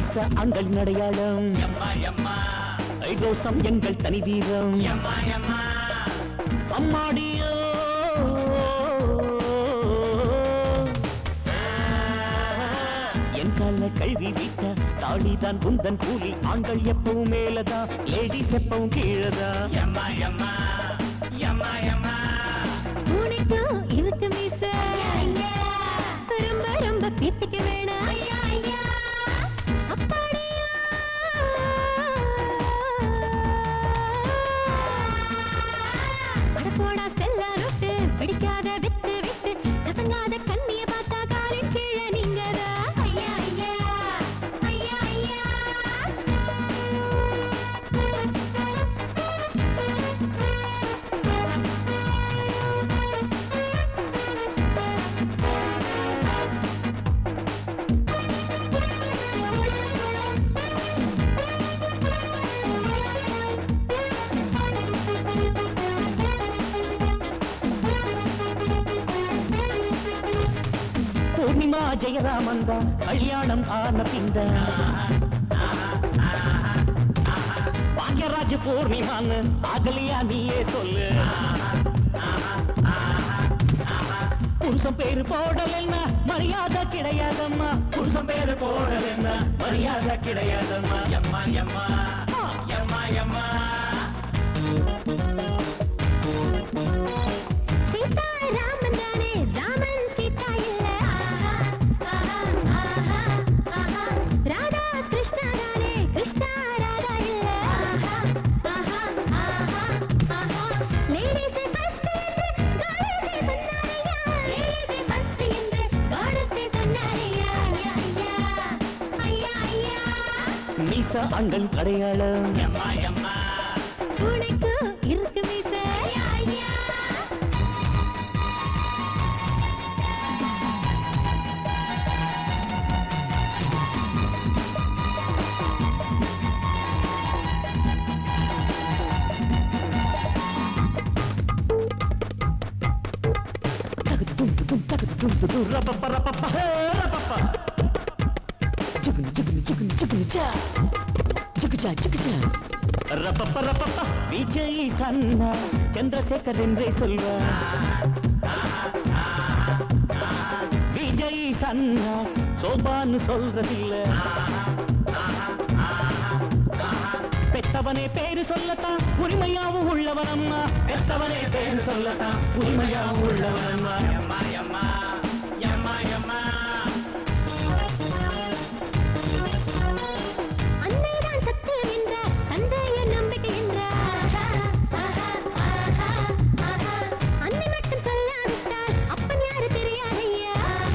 மீச ஆண்கள் நடையாளம் ஐதோசம் எங்கள் தனி வீரம் அம்மாடியோ என் கால கல்வி வீட்ட தாடிதான் குந்தன் கூலி ஆண்கள் எப்பவும் மேலதான் லேடிஸ் எப்பவும் கீழதான் உனக்கும் இருக்கு மீச ரொம்ப ரொம்ப பீத்திக்க வேணாம் அப்பாடியா அட போடா செல்லா ரொட்டு பிடிக்காத வித்து விட்டு கசங்காத கண்ணிய பார்த்தா காலின் கீழே நீங்கதா ஐயா ஐயா ஐயா ஐயா பூர்ணிமா ஜெயராமன் தான் கல்யாணம் ஆன பிந்த பாக்யராஜ் பூர்ணிமான்னு அகலியா நீயே சொல்லு புருஷன் பேரு போடலன்னா மரியாதை கிடையாதம்மா புருஷன் பேரு போடலன்னா மரியாதை கிடையாதம்மா எம்மா எம்மா எம்மா எம்மா சீதா ராமன் தானே ராமன் சீதா இல்ல ராதா கிருஷ்ணா தானே கிருஷ்ணா ராதா இல்ல லேடிஸ் ஃபர்ஸ்ட் என்று காடஸே சொன்னாரையா லேடிஸ் ஃபர்ஸ்ட் என்று காடஸே சொன்னாரையா ஐயா ஐயா ஐயா ஐயா மீச ஆண்கள் அடையாளம் உனக்கு இருக்கு மீச ஐயா ஐயா ரப்பப்ப ரப்பப்ப ஹே, ரப்பப்ப. ஜுகுனு, ஜுகுனு, ஜுகுனு, ஜுகுனு, ஜா. ஜுகுஜா, ஜுகுஜா. ரப்பப்ப ரப்பப்ப விஜய் சன்னா சந்திரசேகர் என்றே சொல்வார் விஜய் சன்னா சோபான்னு சொல்றதில்ல பெத்தவனே பேரு சொல்லத்தான் உரிமையாவும் உள்ளவனம்மா பெத்தவனே பேரு சொல்லத்தான் உரிமையாவும் உள்ளவனம்மா எம்மா எம்மா எம்மா எம்மா அன்னைதான் சத்தியம் என்றார் தந்தையின் நம்பிக்கை என்றார் அன்னை மட்டும் சொல்லாவிட்டால் அப்பன் யாரு தெரியாதையா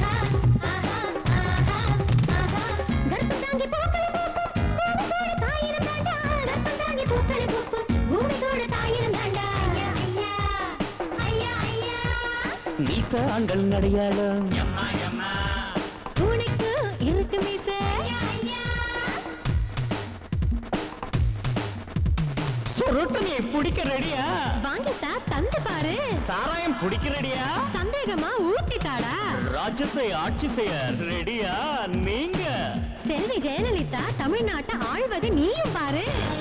கர்ப்பம் தாங்கி பூக்களை பூக்கும் பூமி கூட தாயிரம் தாண்டா கர்ப்பம் தாங்கி பூக்களை பூக்கும் பூமி கூட தாயிரம் தாண்டா ஐயா ஐயா ஐயா மீச ஆண்கள் நடையாளம் உனக்கு இருக்கு மீச ஐயா ஐயா சுருட்டனை பிடிக்க ரெடியா வாங்கிட்டா தந்து பாரு சாராயம் பிடிக்க ரெடியா சந்தேகமா ஊத்திட்டாடா ராஜ்யத்தை ஆட்சி செய்ய ரெடியா நீங்க செல்வி ஜெயலலிதா தமிழ்நாட்டை ஆழ்வது நீயும் பாரு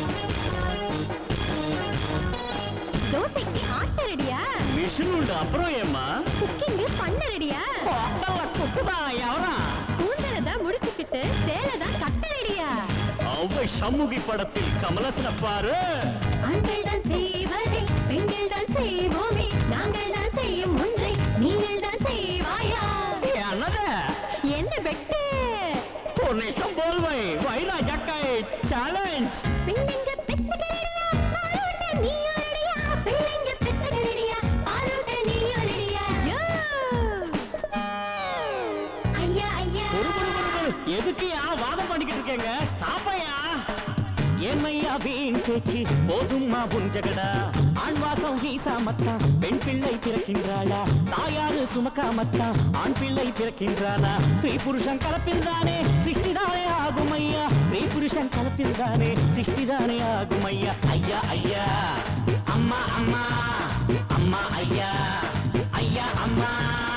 தோசைக்கு ஆட்ட ரெடியா மிஷின் உண்டு அப்புறம் ஏம்மா குக்கிங் பண்ண ரெடியா குக்குதான் எவரா கூந்தல தான் முடிச்சுக்கிட்டு சேலை தான் கட்ட ரெடியா அவ்வை சண்முகி படத்தில் கமலசன பாரு ஆண்கள் தான் செய்வதை பெண்கள் தான் செய்வோமே நாங்கள் தான் செய்யும் ஒன்றை நீங்கள் தான் செய்வாயா என்னத என்ன பெட்டு ஒரு நிமிஷம் போல்வை வைரா ஜக்கை சேலஞ்ச் பிள்ளைங்க பெத்துக்கிறடியா பாலூட்ட நீயும் ரெடியா பிள்ளைங்க பெத்துக்கிறடியா பாலூட்ட நீயும் ரெடியா யோ ஐயா ஐயா ஒரு ஒரு ஒரு ஒரு எதுக்குயா வாதம் பண்ணிக்கிட்டு இருக்கீங்க ஸ்டாப்பையா ஏன்மையா வீண் பேச்சு போதும்மா புஞ்சகடா ஆண் வாசம் வீசாமத்தான் பெண் பிள்ளை பிறக்கின்றாளா தாயாரு சுமக்காமத்தான் ஆண் பிள்ளை பிறக்கின்றாளா ஸ்ரீ புருஷன் கலப்பில்தானே சிருஷ்டிதானே ஆகும் ஐயா ஸ்ரீ புருஷன் கலப்பில்தானே சிருஷ்டிதானே ஆகும் ஐயா ஐயா ஐயா அம்மா அம்மா அம்மா ஐயா ஐயா அம்மா